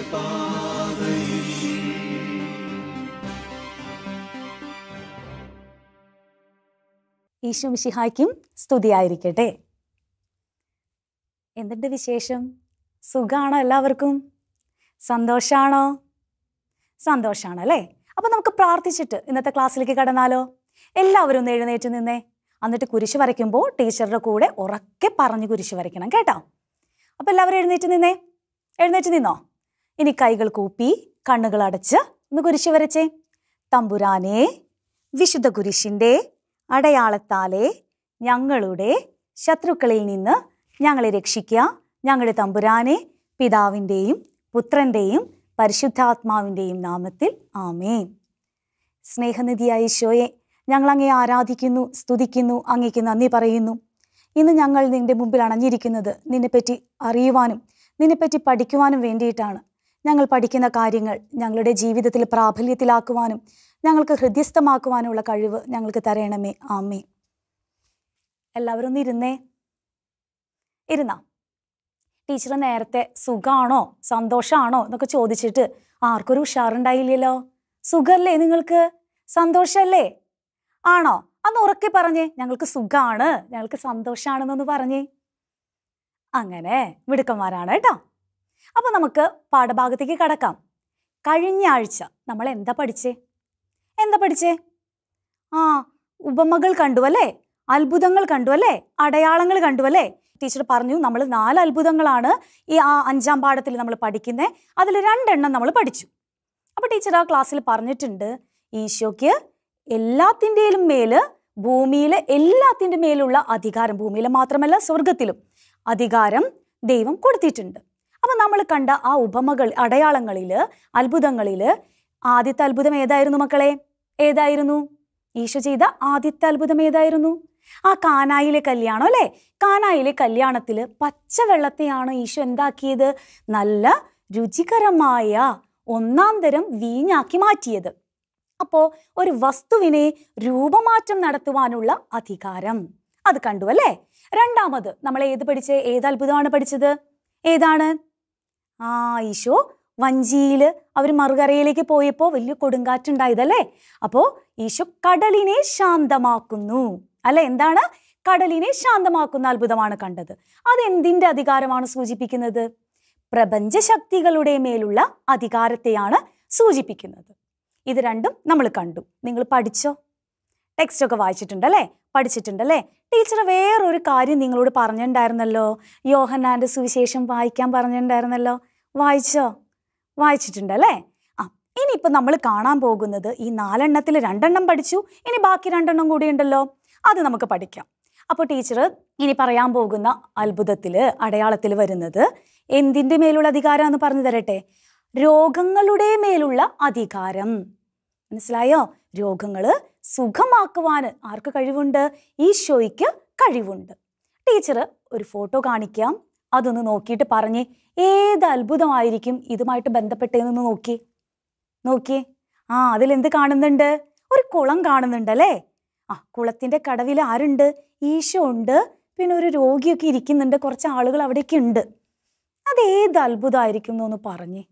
ഈശോ മിശിഹായ്ക്കും സ്തുതിയായിരിക്കട്ടെ എന്തുണ്ട് വിശേഷം സുഖാണോ എല്ലാവർക്കും സന്തോഷാണോ സന്തോഷാണ് അല്ലേ അപ്പൊ നമുക്ക് പ്രാർത്ഥിച്ചിട്ട് ഇന്നത്തെ ക്ലാസ്സിലേക്ക് കടന്നാലോ എല്ലാവരും ഒന്ന് എഴുന്നേറ്റ് നിന്നേ എന്നിട്ട് കുരിശ് വരയ്ക്കുമ്പോൾ ടീച്ചറുടെ കൂടെ ഉറക്കെ പറഞ്ഞ് കുരിശ് വരയ്ക്കണം കേട്ടോ അപ്പൊ എല്ലാവരും എഴുന്നേറ്റ് നിന്നേ എഴുന്നേറ്റ് നിന്നോ ഇനി കൈകൾ കൂപ്പി കണ്ണുകൾ അടച്ച് ഒന്ന് കുരിശ് വരച്ചേ തമ്പുരാനെ വിശുദ്ധ കുരിശിന്റെ അടയാളത്താലെ ഞങ്ങളുടെ ശത്രുക്കളിൽ നിന്ന് ഞങ്ങളെ രക്ഷിക്കുക ഞങ്ങളുടെ തമ്പുരാനെ പിതാവിൻ്റെയും പുത്രൻ്റെയും പരിശുദ്ധാത്മാവിൻ്റെയും നാമത്തിൽ ആമേൻ സ്നേഹനിധിയായ ഈശോയെ ഞങ്ങൾ അങ്ങേ ആരാധിക്കുന്നു സ്തുതിക്കുന്നു അങ്ങേക്ക് നന്ദി പറയുന്നു ഇന്ന് ഞങ്ങൾ നിന്റെ മുമ്പിൽ അണഞ്ഞിരിക്കുന്നത് നിന്നെപ്പറ്റി അറിയുവാനും നിന്നെപ്പറ്റി പഠിക്കുവാനും വേണ്ടിയിട്ടാണ് ഞങ്ങൾ പഠിക്കുന്ന കാര്യങ്ങൾ ഞങ്ങളുടെ ജീവിതത്തിൽ പ്രാബല്യത്തിലാക്കുവാനും ഞങ്ങൾക്ക് ഹൃദ്യസ്ഥമാക്കുവാനുള്ള കഴിവ് ഞങ്ങൾക്ക് തരണമേ ആമേ എല്ലാവരും ഒന്ന് ഇരുന്നേ ഇരുന്നാ ടീച്ചർ നേരത്തെ സുഖാണോ സന്തോഷാണോ എന്നൊക്കെ ചോദിച്ചിട്ട് ആർക്കൊരു ഉഷാറുണ്ടായില്ലല്ലോ സുഖല്ലേ നിങ്ങൾക്ക് സന്തോഷല്ലേ ആണോ അന്ന് ഉറക്കെ പറഞ്ഞേ ഞങ്ങൾക്ക് സുഖാണ് ഞങ്ങൾക്ക് സന്തോഷാണെന്നൊന്ന് പറഞ്ഞേ അങ്ങനെ മിടുക്കന്മാരാണ് കേട്ടോ അപ്പൊ നമുക്ക് പാഠഭാഗത്തേക്ക് കടക്കാം കഴിഞ്ഞ ആഴ്ച നമ്മൾ എന്താ പഠിച്ചേ എന്താ പഠിച്ചേ ആ ഉപമകൾ കണ്ടു അല്ലേ അത്ഭുതങ്ങൾ കണ്ടു അല്ലേ അടയാളങ്ങൾ കണ്ടു അല്ലേ ടീച്ചർ പറഞ്ഞു നമ്മൾ നാല് അത്ഭുതങ്ങളാണ് ഈ ആ അഞ്ചാം പാഠത്തിൽ നമ്മൾ പഠിക്കുന്നത് അതിൽ രണ്ടെണ്ണം നമ്മൾ പഠിച്ചു അപ്പൊ ടീച്ചർ ആ ക്ലാസ്സിൽ പറഞ്ഞിട്ടുണ്ട് ഈശോയ്ക്ക് എല്ലാത്തിൻ്റെയും മേല് ഭൂമിയിലെ എല്ലാത്തിൻ്റെ മേലുള്ള അധികാരം ഭൂമിയിലെ മാത്രമല്ല സ്വർഗത്തിലും അധികാരം ദൈവം കൊടുത്തിട്ടുണ്ട് അപ്പൊ നമ്മൾ കണ്ട ആ ഉപമകൾ അടയാളങ്ങളിൽ അത്ഭുതങ്ങളിൽ ആദ്യത്തെ അത്ഭുതം ഏതായിരുന്നു മക്കളെ ഏതായിരുന്നു ഈശോ ചെയ്ത ആദ്യത്തെ അത്ഭുതം ഏതായിരുന്നു ആ കാനായിലെ കല്യാണം അല്ലേ കാനായിലെ കല്യാണത്തില് പച്ചവെള്ളത്തെയാണ് ഈശോ എന്താക്കിയത് നല്ല രുചികരമായ ഒന്നാം തരം വീഞ്ഞാക്കി മാറ്റിയത് അപ്പോ ഒരു വസ്തുവിനെ രൂപമാറ്റം നടത്തുവാനുള്ള അധികാരം അത് കണ്ടു അല്ലേ രണ്ടാമത് നമ്മൾ ഏത് പഠിച്ചേ ഏത് അത്ഭുതമാണ് പഠിച്ചത് ഏതാണ് ആ ഈശോ വഞ്ചിയിൽ അവർ മറുകരയിലേക്ക് പോയപ്പോൾ വലിയ കൊടുങ്കാറ്റുണ്ടായതല്ലേ അപ്പോൾ ഈശോ കടലിനെ ശാന്തമാക്കുന്നു അല്ലെ എന്താണ് കടലിനെ ശാന്തമാക്കുന്ന അത്ഭുതമാണ് കണ്ടത് അത് എന്തിന്റെ അധികാരമാണ് സൂചിപ്പിക്കുന്നത് പ്രപഞ്ച ശക്തികളുടെ മേലുള്ള അധികാരത്തെയാണ് സൂചിപ്പിക്കുന്നത് ഇത് രണ്ടും നമ്മൾ കണ്ടു നിങ്ങൾ പഠിച്ചോ ടെക്സ്റ്റ് ഒക്കെ വായിച്ചിട്ടുണ്ടല്ലേ പഠിച്ചിട്ടുണ്ടല്ലേ ടീച്ചർ വേറൊരു കാര്യം നിങ്ങളോട് പറഞ്ഞിട്ടുണ്ടായിരുന്നല്ലോ യോഹന്നാന്റെ സുവിശേഷം വായിക്കാൻ പറഞ്ഞിട്ടുണ്ടായിരുന്നല്ലോ വായിച്ചോ വായിച്ചിട്ടുണ്ടല്ലേ ആ ഇനിയിപ്പോൾ നമ്മൾ കാണാൻ പോകുന്നത് ഈ നാലെണ്ണത്തിൽ രണ്ടെണ്ണം പഠിച്ചു ഇനി ബാക്കി രണ്ടെണ്ണം കൂടി ഉണ്ടല്ലോ അത് നമുക്ക് പഠിക്കാം അപ്പോൾ ടീച്ചർ ഇനി പറയാൻ പോകുന്ന അത്ഭുതത്തിൽ അടയാളത്തിൽ വരുന്നത് എന്തിൻ്റെ മേലുള്ള അധികാരം എന്ന് പറഞ്ഞു തരട്ടെ രോഗങ്ങളുടെ മേലുള്ള അധികാരം മനസ്സിലായോ രോഗങ്ങൾ സുഖമാക്കുവാൻ ആർക്ക് കഴിവുണ്ട് ഈശോയ്ക്ക് കഴിവുണ്ട് ടീച്ചർ ഒരു ഫോട്ടോ കാണിക്കാം അതൊന്ന് നോക്കിയിട്ട് പറഞ്ഞ് ഏത് അത്ഭുതമായിരിക്കും ഇതുമായിട്ട് ബന്ധപ്പെട്ടതെന്ന് നോക്കി നോക്കി ആ അതിലെന്ത് കാണുന്നുണ്ട് ഒരു കുളം കാണുന്നുണ്ട് അല്ലേ ആ കുളത്തിന്റെ കടവിൽ ആരുണ്ട് ഈശോ ഉണ്ട് പിന്നെ ഒരു രോഗിയൊക്കെ ഇരിക്കുന്നുണ്ട് കുറച്ച് ആളുകൾ അവിടേക്ക് ഉണ്ട് അത് ഏത് അത്ഭുതമായിരിക്കും എന്നൊന്ന് പറഞ്ഞേ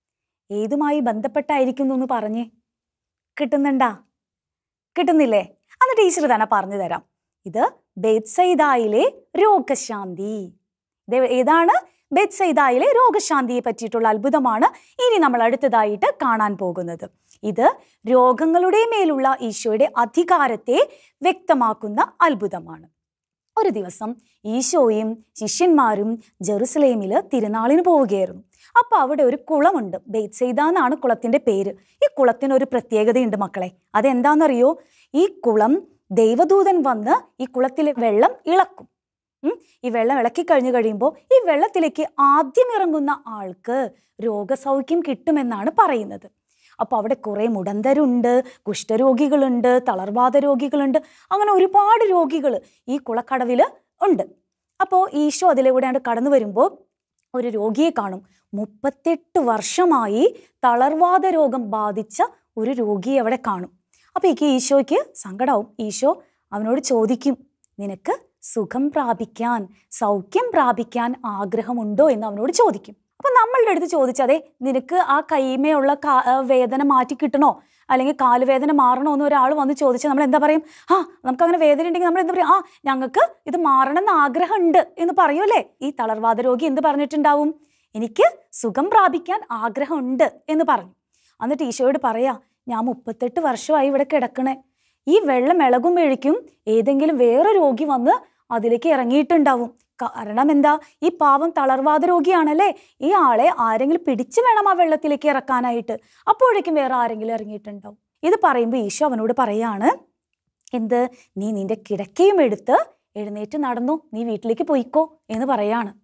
ഏതുമായി ബന്ധപ്പെട്ടായിരിക്കും എന്നൊന്ന് പറഞ്ഞേ കിട്ടുന്നുണ്ടാ കിട്ടുന്നില്ലേ അന്ന് ടീച്ചർ തന്നെ പറഞ്ഞു തരാം ഇത് ബേത്സൈദായിലെ രോഗശാന്തി ഇത് ഏതാണ് ബെത്സൈദായിലെ രോഗശാന്തിയെ പറ്റിയിട്ടുള്ള അത്ഭുതമാണ് ഇനി നമ്മൾ അടുത്തതായിട്ട് കാണാൻ പോകുന്നത് ഇത് രോഗങ്ങളുടെ മേലുള്ള ഈശോയുടെ അധികാരത്തെ വ്യക്തമാക്കുന്ന അത്ഭുതമാണ് ഒരു ദിവസം ഈശോയും ശിഷ്യന്മാരും ജെറുസലേമിൽ തിരുനാളിന് പോവുകയായിരുന്നു അപ്പൊ അവിടെ ഒരു കുളമുണ്ട് ബേത്സെയ്ത എന്നാണ് കുളത്തിന്റെ പേര് ഈ കുളത്തിന് ഒരു പ്രത്യേകതയുണ്ട് മക്കളെ അതെന്താണെന്നറിയോ ഈ കുളം ദൈവദൂതൻ വന്ന് ഈ കുളത്തിലെ വെള്ളം ഇളക്കും ഉം, ഈ വെള്ളം ഇളക്കി കഴിഞ്ഞു കഴിയുമ്പോൾ ഈ വെള്ളത്തിലേക്ക് ആദ്യം ഇറങ്ങുന്ന ആൾക്ക് രോഗസൗഖ്യം കിട്ടുമെന്നാണ് പറയുന്നത് അപ്പോൾ അവിടെ കുറേ മുടന്തരുണ്ട് കുഷ്ഠരോഗികളുണ്ട് തളർവാദ രോഗികളുണ്ട് അങ്ങനെ ഒരുപാട് രോഗികൾ ഈ കുളക്കടവിൽ ഉണ്ട് അപ്പോൾ ഈശോ അതിലൂടെയാണ് കടന്നു വരുമ്പോൾ ഒരു രോഗിയെ കാണും മുപ്പത്തെട്ട് വർഷമായി തളർവാദ രോഗം ബാധിച്ച ഒരു രോഗിയെ അവിടെ കാണും അപ്പോൾ ഈ ഈശോയ്ക്ക് സങ്കടാവും ഈശോ അവനോട് ചോദിക്കും നിനക്ക് സുഖം പ്രാപിക്കാൻ സൗഖ്യം പ്രാപിക്കാൻ ആഗ്രഹമുണ്ടോ എന്ന് അവനോട് ചോദിക്കും അപ്പൊ നമ്മളുടെ അടുത്ത് ചോദിച്ചതേ നിനക്ക് ആ കൈമയുള്ള കാ- ആ വേദന മാറ്റി കിട്ടണോ അല്ലെങ്കിൽ കാലുവേദന മാറണോ എന്ന് ഒരാൾ വന്ന് ചോദിച്ചാൽ നമ്മൾ എന്താ പറയും ആ നമുക്ക് അങ്ങനെ വേദന ഉണ്ടെങ്കിൽ നമ്മൾ എന്താ പറയും ആ ഞങ്ങൾക്ക് ഇത് മാറണം എന്ന് ആഗ്രഹമുണ്ട് എന്ന് പറയൂലേ ഈ തളർവാദ രോഗി എന്ത് പറഞ്ഞിട്ടുണ്ടാവും എനിക്ക് സുഖം പ്രാപിക്കാൻ ആഗ്രഹമുണ്ട് എന്ന് പറഞ്ഞു എന്നിട്ട് ഈശോയോട് പറയാ ഞാൻ മുപ്പത്തെട്ട് വർഷമായി ഇവിടെ കിടക്കണേ ഈ വെള്ളം ഇളകുമ്പോഴേക്കും ഏതെങ്കിലും വേറെ രോഗി വന്ന് അതിലേക്ക് ഇറങ്ങിയിട്ടുണ്ടാവും കാരണം എന്താ ഈ പാവം തളർവാദ രോഗിയാണല്ലേ ഈ ആളെ ആരെങ്കിലും പിടിച്ചു വേണം ആ വെള്ളത്തിലേക്ക് ഇറക്കാനായിട്ട് അപ്പോഴേക്കും വേറെ ആരെങ്കിലും ഇറങ്ങിയിട്ടുണ്ടാവും ഇത് പറയുമ്പോൾ ഈശോ അവനോട് പറയാണ് എന്ത് നീ നിന്റെ കിടക്കയും എടുത്ത് എഴുന്നേറ്റ് നടന്നു നീ വീട്ടിലേക്ക് പോയിക്കോ എന്ന് പറയാണ്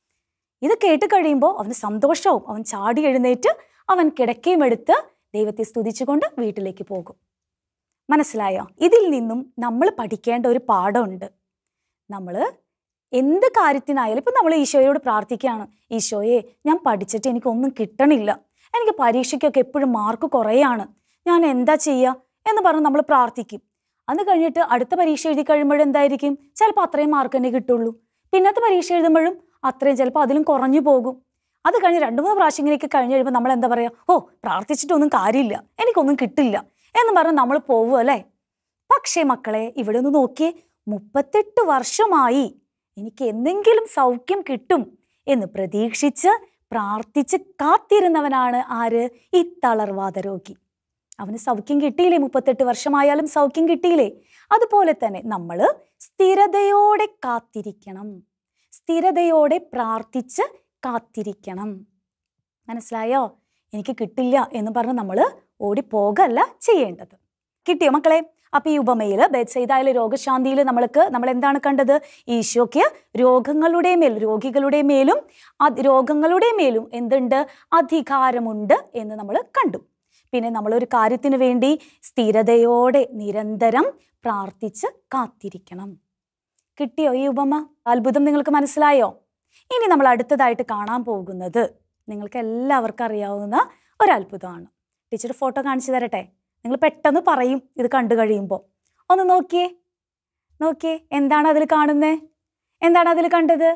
ഇത് കേട്ട് കഴിയുമ്പോൾ അവന് സന്തോഷവും അവൻ ചാടി എഴുന്നേറ്റ് അവൻ കിടക്കയും എടുത്ത് ദൈവത്തെ സ്തുതിച്ചുകൊണ്ട് വീട്ടിലേക്ക് പോകും മനസ്സിലായോ ഇതിൽ നിന്നും നമ്മൾ പഠിക്കേണ്ട ഒരു പാഠമുണ്ട് നമ്മൾ എന്ത് കാര്യത്തിനായാലും ഇപ്പം നമ്മൾ ഈശോയോട് പ്രാർത്ഥിക്കുകയാണ് ഈശോയെ ഞാൻ പഠിച്ചിട്ട് എനിക്കൊന്നും കിട്ടണില്ല എനിക്ക് പരീക്ഷയ്ക്കൊക്കെ എപ്പോഴും മാർക്ക് കുറയാണ് ഞാൻ എന്താ ചെയ്യുക എന്ന് പറഞ്ഞ് നമ്മൾ പ്രാർത്ഥിക്കും അന്ന് കഴിഞ്ഞിട്ട് അടുത്ത പരീക്ഷ എഴുതി കഴിയുമ്പോഴും എന്തായിരിക്കും ചിലപ്പോൾ അത്രയും മാർക്ക് തന്നെ കിട്ടുള്ളൂ പിന്നത്തെ പരീക്ഷ എഴുതുമ്പോഴും അത്രയും ചിലപ്പോൾ അതിലും കുറഞ്ഞു പോകും അത് കഴിഞ്ഞ് രണ്ട് മൂന്ന് പ്രാവശ്യം ഇങ്ങനെയൊക്കെ കഴിഞ്ഞ് കഴിയുമ്പോൾ നമ്മൾ എന്താ പറയുക ഓ പ്രാർത്ഥിച്ചിട്ടൊന്നും കാര്യമില്ല എനിക്കൊന്നും കിട്ടില്ല എന്ന് പറഞ്ഞ് നമ്മൾ പോവും അല്ലേ പക്ഷേ മക്കളെ ഇവിടെ ഒന്ന് നോക്കിയേ മുപ്പത്തെട്ട് വർഷമായി എനിക്ക് എന്തെങ്കിലും സൗഖ്യം കിട്ടും എന്ന് പ്രതീക്ഷിച്ച് പ്രാർത്ഥിച്ച് കാത്തിരുന്നവനാണ് ആര് ഈ തളർവാദ രോഗി അവന് സൗഖ്യം കിട്ടിയില്ലേ മുപ്പത്തെട്ട് വർഷമായാലും സൗഖ്യം കിട്ടിയില്ലേ അതുപോലെ തന്നെ നമ്മൾ സ്ഥിരതയോടെ കാത്തിരിക്കണം സ്ഥിരതയോടെ പ്രാർത്ഥിച്ച് കാത്തിരിക്കണം മനസ്സിലായോ എനിക്ക് കിട്ടില്ല എന്ന് പറഞ്ഞ് നമ്മൾ ഓടിപ്പോകല്ല ചെയ്യേണ്ടത് കിട്ടിയോ മക്കളെ അപ്പൊ ഈ ഉപമയിൽ ബെത്സൈദായാലും രോഗശാന്തിയിൽ നമ്മൾക്ക് നമ്മൾ എന്താണ് കണ്ടത് ഈശോയ്ക്ക് രോഗങ്ങളുടെ മേൽ രോഗികളുടെ മേലും അത് രോഗങ്ങളുടെ മേലും എന്തുണ്ട് അധികാരമുണ്ട് എന്ന് നമ്മൾ കണ്ടു പിന്നെ നമ്മൾ ഒരു കാര്യത്തിന് വേണ്ടി സ്ഥിരതയോടെ നിരന്തരം പ്രാർത്ഥിച്ച് കാത്തിരിക്കണം കിട്ടിയോ ഈ ഉപമ അത്ഭുതം നിങ്ങൾക്ക് മനസ്സിലായോ ഇനി നമ്മൾ അടുത്തതായിട്ട് കാണാൻ പോകുന്നത് നിങ്ങൾക്ക് എല്ലാവർക്കും അറിയാവുന്ന ഒരു അത്ഭുതമാണ് ടീച്ചർ ഫോട്ടോ കാണിച്ചു തരട്ടെ നിങ്ങൾ പെട്ടെന്ന് പറയും ഇത് കണ്ടു കഴിയുമ്പോൾ ഒന്ന് നോക്കിയേ നോക്കിയേ എന്താണ് അതിൽ കാണുന്നേ എന്താണ് അതിൽ കണ്ടത്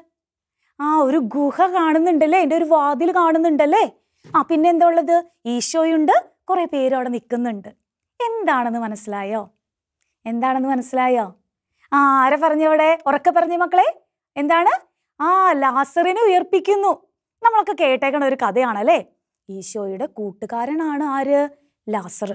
ആ ഒരു ഗുഹ കാണുന്നുണ്ടല്ലേ എൻ്റെ ഒരു വാതിൽ കാണുന്നുണ്ടല്ലേ ആ പിന്നെ എന്താ ഉള്ളത് ഈശോയുണ്ട് കുറെ പേര് അവിടെ നിൽക്കുന്നുണ്ട് എന്താണെന്ന് മനസ്സിലായോ എന്താണെന്ന് മനസ്സിലായോ ആ ആരെ പറഞ്ഞവിടെ ഉറക്കെ പറഞ്ഞു മക്കളെ എന്താണ് ആ ലാസറിനെ ഉയർപ്പിക്കുന്നു നമ്മളൊക്കെ കേട്ടേക്കണ ഒരു കഥയാണല്ലേ ഈശോയുടെ കൂട്ടുകാരനാണ് ആര് ലാസർ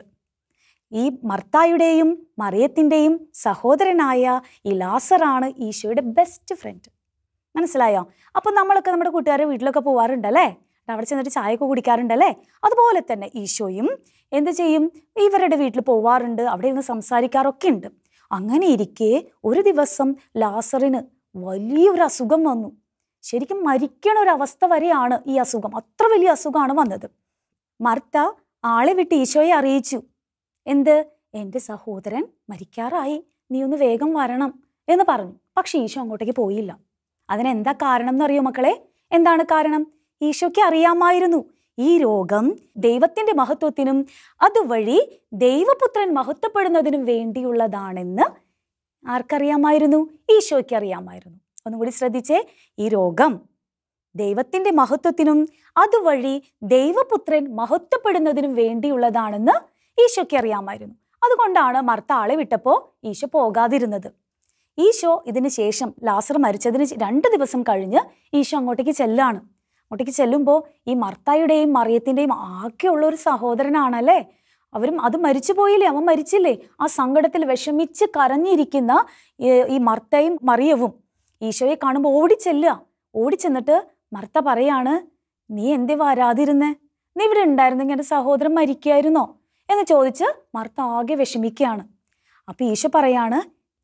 ഈ മർത്തായുടെയും മറിയത്തിൻ്റെയും സഹോദരനായ ഈ ലാസറാണ് ഈശോയുടെ ബെസ്റ്റ് ഫ്രണ്ട് മനസ്സിലായോ അപ്പം നമ്മളൊക്കെ നമ്മുടെ കൂട്ടുകാരുടെ വീട്ടിലൊക്കെ പോവാറുണ്ടല്ലേ അവിടെ ചെന്നിട്ട് ചായയൊക്കെ കുടിക്കാറുണ്ടല്ലേ അതുപോലെ തന്നെ ഈശോയും എന്ത് ചെയ്യും ഇവരുടെ വീട്ടിൽ പോവാറുണ്ട് അവിടെ ഇരുന്ന് സംസാരിക്കാറൊക്കെ ഉണ്ട് അങ്ങനെ ഇരിക്കെ ഒരു ദിവസം ലാസറിന് വലിയൊരു അസുഖം വന്നു ശരിക്കും മരിക്കണ ഒരു അവസ്ഥ വരെയാണ് ഈ അസുഖം അത്ര വലിയ അസുഖമാണ് വന്നത് മർത്ത ആളെ വിട്ട് ഈശോയെ അറിയിച്ചു എന്ത് എൻ്റെ സഹോദരൻ മരിക്കാറായി നീ ഒന്ന് വേഗം വരണം എന്ന് പറഞ്ഞു പക്ഷെ ഈശോ അങ്ങോട്ടേക്ക് പോയില്ല അതിനെന്താ കാരണം എന്നറിയോ മക്കളെ എന്താണ് കാരണം ഈശോയ്ക്ക് അറിയാമായിരുന്നു ഈ രോഗം ദൈവത്തിന്റെ മഹത്വത്തിനും അതുവഴി ദൈവപുത്രൻ മഹത്വപ്പെടുന്നതിനും വേണ്ടിയുള്ളതാണെന്ന് ആർക്കറിയാമായിരുന്നു ഈശോയ്ക്ക് അറിയാമായിരുന്നു ഒന്നും കൂടി ശ്രദ്ധിച്ചേ ഈ രോഗം ദൈവത്തിന്റെ മഹത്വത്തിനും അതുവഴി ദൈവപുത്രൻ മഹത്വപ്പെടുന്നതിനും വേണ്ടിയുള്ളതാണെന്ന് ഈശോയ്ക്ക് അറിയാമായിരുന്നു അതുകൊണ്ടാണ് മർത്ത ആളെ വിട്ടപ്പോൾ ഈശോ പോകാതിരുന്നത് ഈശോ ഇതിന് ശേഷം ലാസർ മരിച്ചതിന് ശേ- രണ്ട് ദിവസം കഴിഞ്ഞ് ഈശോ അങ്ങോട്ടേക്ക് ചെല്ലാണ് അങ്ങോട്ടേക്ക് ചെല്ലുമ്പോൾ ഈ മർത്തായുടെയും മറിയത്തിൻ്റെയും ആകെയുള്ള ഒരു സഹോദരനാണല്ലേ അവരും അത് മരിച്ചു പോയില്ലേ അവൻ മരിച്ചില്ലേ ആ സങ്കടത്തിൽ വിഷമിച്ച് കരഞ്ഞിരിക്കുന്ന ഈ- ഈ മർത്തയും മറിയവും ഈശോയെ കാണുമ്പോൾ ഓടിച്ചെല്ലുക ഓടിച്ചെന്നിട്ട് മർത്ത പറയാണ് നീ എന്തേ വരാതിരുന്നേ നീ ഇവിടെ ഉണ്ടായിരുന്നെങ്കിൽ എൻ്റെ സഹോദരൻ മരിക്കായിരുന്നോ എന്ന് ചോദിച്ച് മർത്ത ആകെ വിഷമിക്കുകയാണ് അപ്പൊ ഈശോ പറയാണ്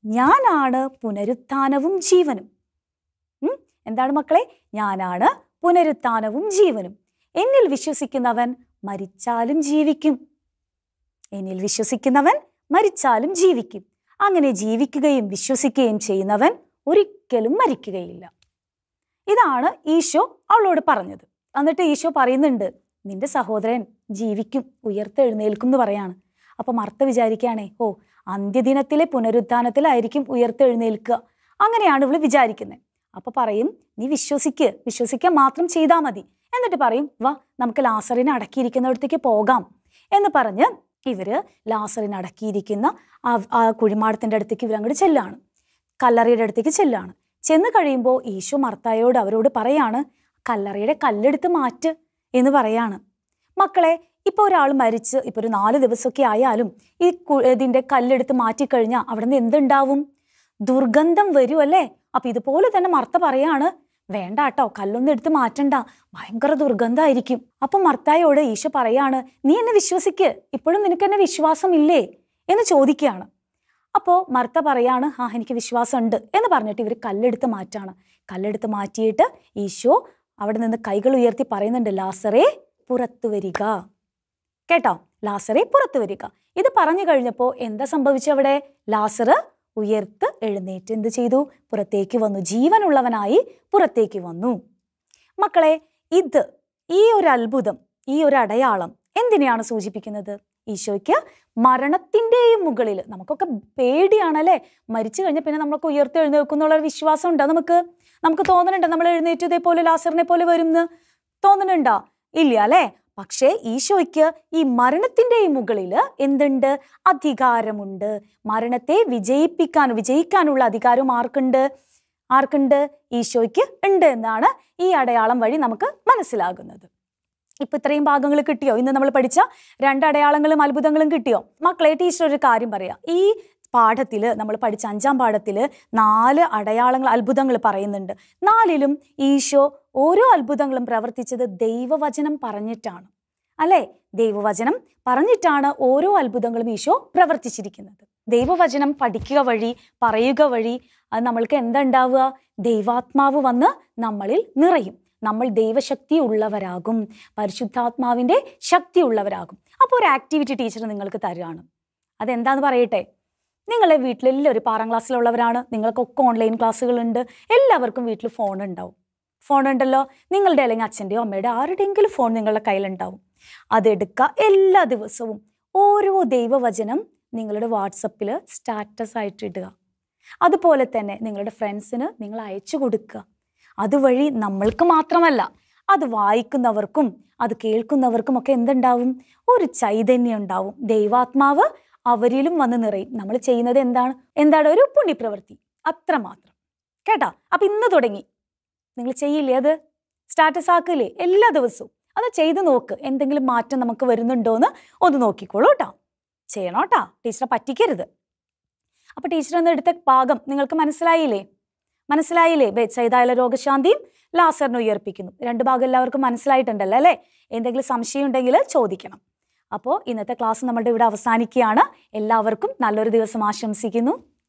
ഞാനാണ് പുനരുത്ഥാനവും ജീവനും ഉം? എന്താണ് മക്കളെ ഞാനാണ് പുനരുത്ഥാനവും ജീവനും എന്നിൽ വിശ്വസിക്കുന്നവൻ മരിച്ചാലും ജീവിക്കും എന്നിൽ വിശ്വസിക്കുന്നവൻ മരിച്ചാലും ജീവിക്കും അങ്ങനെ ജീവിക്കുകയും വിശ്വസിക്കുകയും ചെയ്യുന്നവൻ ഒരിക്കലും മരിക്കുകയില്ല ഇതാണ് ഈശോ അവളോട് പറഞ്ഞത് എന്നിട്ട് ഈശോ പറയുന്നുണ്ട് നിന്റെ സഹോദരൻ ജീവിക്കും ഉയർത്തെഴുന്നേൽക്കും എന്ന് പറയാണ് അപ്പൊ മർത്ത വിചാരിക്കുകയാണേ ഓ അന്ത്യദിനത്തിലെ പുനരുത്ഥാനത്തിലായിരിക്കും ഉയർത്തെഴുന്നേൽക്കുക അങ്ങനെയാണ് ഇവള് വിചാരിക്കുന്നത് അപ്പൊ പറയും നീ വിശ്വസിക്ക് വിശ്വസിക്കാൻ മാത്രം ചെയ്താൽ മതി എന്നിട്ട് പറയും വാ നമുക്ക് ലാസറിനെ അടക്കിയിരിക്കുന്നിടത്തേക്ക് പോകാം എന്ന് പറഞ്ഞ് ഇവര് ലാസറിനെ അടക്കിയിരിക്കുന്ന ആ ആ കുഴിമാടത്തിന്റെ അടുത്തേക്ക് ഇവരങ്ങോട്ട് ചെല്ലാണ് കല്ലറയുടെ അടുത്തേക്ക് ചെല്ലാണ് ചെന്ന് കഴിയുമ്പോൾ ഈശോ മർത്തായോട് അവരോട് പറയാണ് കല്ലറയുടെ കല്ലെടുത്ത് മാറ്റ് എന്ന് പറയാണ് മക്കളെ ഇപ്പോൾ ഒരാൾ മരിച്ച് ഇപ്പോൾ ഒരു നാല് ദിവസമൊക്കെ ആയാലും ഈ കു- ഇതിന്റെ കല്ലെടുത്ത് മാറ്റിക്കഴിഞ്ഞാൽ അവിടെ നിന്ന് എന്തുണ്ടാവും ദുർഗന്ധം വരും അല്ലേ അപ്പൊ ഇതുപോലെ തന്നെ മർത്ത പറയാണ് വേണ്ട കേട്ടോ കല്ലൊന്നും എടുത്ത് മാറ്റണ്ട ഭയങ്കര ദുർഗന്ധമായിരിക്കും അപ്പൊ മർത്തായോട് ഈശോ പറയാണ് നീ എന്നെ വിശ്വസിക്ക് ഇപ്പോഴും നിനക്ക് എന്നെ വിശ്വാസം ഇല്ലേ എന്ന് ചോദിക്കുകയാണ് അപ്പോൾ മർത്ത പറയാണ് ആ എനിക്ക് വിശ്വാസമുണ്ട് എന്ന് പറഞ്ഞിട്ട് ഇവർ കല്ലെടുത്ത് മാറ്റാണ് കല്ലെടുത്ത് മാറ്റിയിട്ട് ഈശോ അവിടെ നിന്ന് കൈകൾ ഉയർത്തി പറയുന്നുണ്ട് ലാസറേ പുറത്തു വരിക കേട്ടോ ലാസറെ പുറത്തു വരിക ഇത് പറഞ്ഞു കഴിഞ്ഞപ്പോൾ എന്താ സംഭവിച്ചവിടെ ലാസറ് ഉയർത്ത് എഴുന്നേറ്റ് എന്ത് ചെയ്തു പുറത്തേക്ക് വന്നു ജീവനുള്ളവനായി പുറത്തേക്ക് വന്നു മക്കളെ ഇത് ഈ ഒരു അത്ഭുതം ഈ ഒരു അടയാളം എന്തിനെയാണ് സൂചിപ്പിക്കുന്നത് ഈശോയ്ക്ക് മരണത്തിൻ്റെയും മുകളിൽ നമുക്കൊക്കെ പേടിയാണല്ലേ മരിച്ചു കഴിഞ്ഞാൽ പിന്നെ നമ്മളൊക്കെ ഉയർത്തി എഴുന്നേൽക്കുന്നുള്ള ഒരു വിശ്വാസം ഉണ്ടോ നമുക്ക് നമുക്ക് തോന്നുന്നുണ്ടോ നമ്മൾ എഴുന്നേറ്റ് ഇതേപോലെ ലാസറിനെ പോലെ വരുമെന്ന് തോന്നുന്നുണ്ടോ ഇല്ല അല്ലേ പക്ഷേ ഈശോയ്ക്ക് ഈ മരണത്തിൻ്റെയും മുകളിൽ എന്തുണ്ട് അധികാരമുണ്ട് മരണത്തെ വിജയിപ്പിക്കാൻ വിജയിക്കാനുള്ള അധികാരം ആർക്കുണ്ട് ആർക്കുണ്ട് ഈശോയ്ക്ക് ഉണ്ട് എന്നാണ് ഈ അടയാളം വഴി നമുക്ക് മനസ്സിലാകുന്നത് ഇപ്പൊ ഇത്രയും ഭാഗങ്ങൾ കിട്ടിയോ ഇന്ന് നമ്മൾ പഠിച്ച രണ്ട് അടയാളങ്ങളും അത്ഭുതങ്ങളും കിട്ടിയോ മക്കളെ ടീച്ചർ ഒരു കാര്യം പറയാം ഈ പാഠത്തിൽ നമ്മൾ പഠിച്ച അഞ്ചാം പാഠത്തിൽ നാല് അടയാളങ്ങൾ അത്ഭുതങ്ങൾ പറയുന്നുണ്ട് നാലിലും ഈശോ ഓരോ അത്ഭുതങ്ങളും പ്രവർത്തിച്ചത് ദൈവവചനം പറഞ്ഞിട്ടാണ് അല്ലേ ദൈവവചനം പറഞ്ഞിട്ടാണ് ഓരോ അത്ഭുതങ്ങളും ഈശോ പ്രവർത്തിച്ചിരിക്കുന്നത് ദൈവവചനം പഠിക്കുക വഴി പറയുക വഴി അത് നമ്മൾക്ക് എന്താ ഉണ്ടാവുക ദൈവാത്മാവ് വന്ന് നമ്മളിൽ നിറയും നമ്മൾ ദൈവശക്തി ഉള്ളവരാകും പരിശുദ്ധാത്മാവിൻ്റെ ശക്തി ഉള്ളവരാകും അപ്പോൾ ഒരു ആക്ടിവിറ്റി ടീച്ചർ നിങ്ങൾക്ക് തരുകയാണ് അതെന്താന്ന് പറയട്ടെ നിങ്ങളെ വീട്ടിലെല്ലാവരും പാറാം ക്ലാസ്സിലുള്ളവരാണ് നിങ്ങൾക്കൊക്കെ ഓൺലൈൻ ക്ലാസ്സുകളുണ്ട് എല്ലാവർക്കും വീട്ടിൽ ഫോൺ ഉണ്ടാവും ഫോൺ ഉണ്ടല്ലോ നിങ്ങളുടെ അല്ലെങ്കിൽ അച്ഛൻ്റെയോ അമ്മയുടെ ആരുടെയെങ്കിലും ഫോൺ നിങ്ങളുടെ കയ്യിലുണ്ടാവും അതെടുക്കുക എല്ലാ ദിവസവും ഓരോ ദൈവവചനം നിങ്ങളുടെ വാട്സപ്പിൽ സ്റ്റാറ്റസ് ആയിട്ട് ഇടുക അതുപോലെ തന്നെ നിങ്ങളുടെ ഫ്രണ്ട്സിന് നിങ്ങൾ അയച്ചു കൊടുക്കുക അതുവഴി നമ്മൾക്ക് മാത്രമല്ല അത് വായിക്കുന്നവർക്കും അത് കേൾക്കുന്നവർക്കും ഒക്കെ എന്തുണ്ടാവും ഒരു ചൈതന്യം ഉണ്ടാവും ദൈവാത്മാവ് അവരിലും വന്ന് നിറയും നമ്മൾ ചെയ്യുന്നത് എന്താണ് എന്താണ് ഒരു പുണ്യപ്രവൃത്തി അത്രമാത്രം കേട്ടോ അപ്പൊ ഇന്ന് തുടങ്ങി നിങ്ങൾ ചെയ്യില്ലേ അത് സ്റ്റാറ്റസ് ആക്കില്ലേ എല്ലാ ദിവസവും അത് ചെയ്ത് നോക്ക് എന്തെങ്കിലും മാറ്റം നമുക്ക് വരുന്നുണ്ടോ എന്ന് ഒന്ന് നോക്കിക്കോളൂ കേട്ടോ ചെയ്യണം കേട്ടോ ടീച്ചറെ പറ്റിക്കരുത് അപ്പൊ ടീച്ചർ എന്ന് എടുത്ത ഭാഗം നിങ്ങൾക്ക് മനസ്സിലായില്ലേ മനസ്സിലായില്ലേ ബെത്സൈതായാല രോഗശാന്തിയും ലാസറിനെ ഉയർപ്പിക്കുന്നു രണ്ട് ഭാഗം എല്ലാവർക്കും മനസ്സിലായിട്ടുണ്ടല്ലോ അല്ലേ എന്തെങ്കിലും സംശയം ഉണ്ടെങ്കിൽ ചോദിക്കണം അപ്പോൾ ഇന്നത്തെ ക്ലാസ് നമ്മളുടെ ഇവിടെ അവസാനിക്കുകയാണ് എല്ലാവർക്കും നല്ലൊരു ദിവസം ആശംസിക്കുന്നു